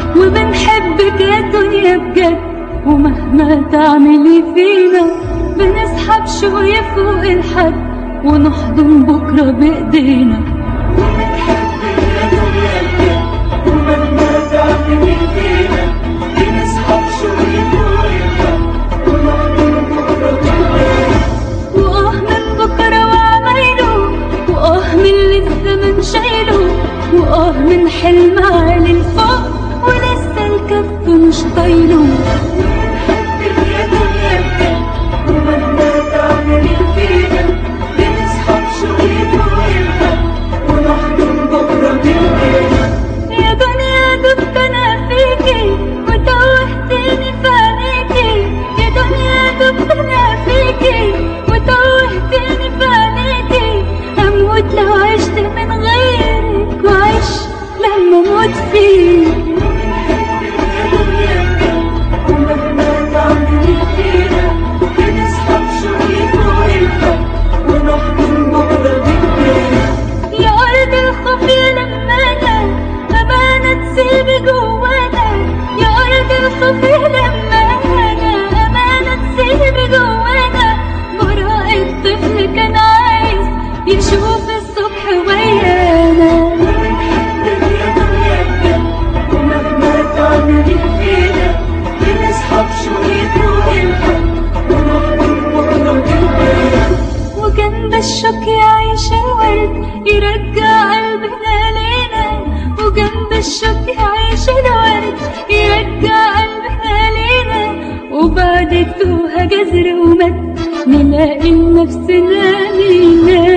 وبنحبك يا دنيا بجد ومهما تعملي فينا بنسحب شوية فوق الحد ونحضن بكرة بإيدينا وبنحبك يا دنيا بجد ومهما تعملي فينا بنسحب شوية فوق الحد ونحضن بكرة بإيدينا وآه من بكرة وعمايله وآه من اللي الزمن شايله وآه من حلم عالي الفوق ولسه الكف مش طايله وبنحبك يا دنيا بجد ومهما تعملي فينا بنسحب شوية فوق الحد ونحضن بكرة بإيدينا يا دنيا دبت انا فيكي وتوهتني في عينيكي يا دنيا دبت انا فيكي وتوهتني في عينيكي اموت لو عشت من غيرك وعيش لما اموت فيك وبنحبك يا دنيا بجد ومهما تعملي فينا بنسحب شوية فوق الحد ونحضن بكرة بإيدينا يا أرض الخوف يا لمانا أمانة تسيبي جوانا يا أرض الخوف يا لمانا أمانة تسيبي جوانا براء الطفل كان عايز يشوف الصبح ويانا وبنحبك يا دنيا بجد ومهما تعملي فينا بنسحب شوية فوق الحد ونحضن بكرة بإيدينا وجنب الشوك يعيش الورد يرجع قلبنا لينا وجنب الشوك يعيش الورد يرجع قلبنا لينا وبعد توها جزر ومد نلاقي نفسنا لينا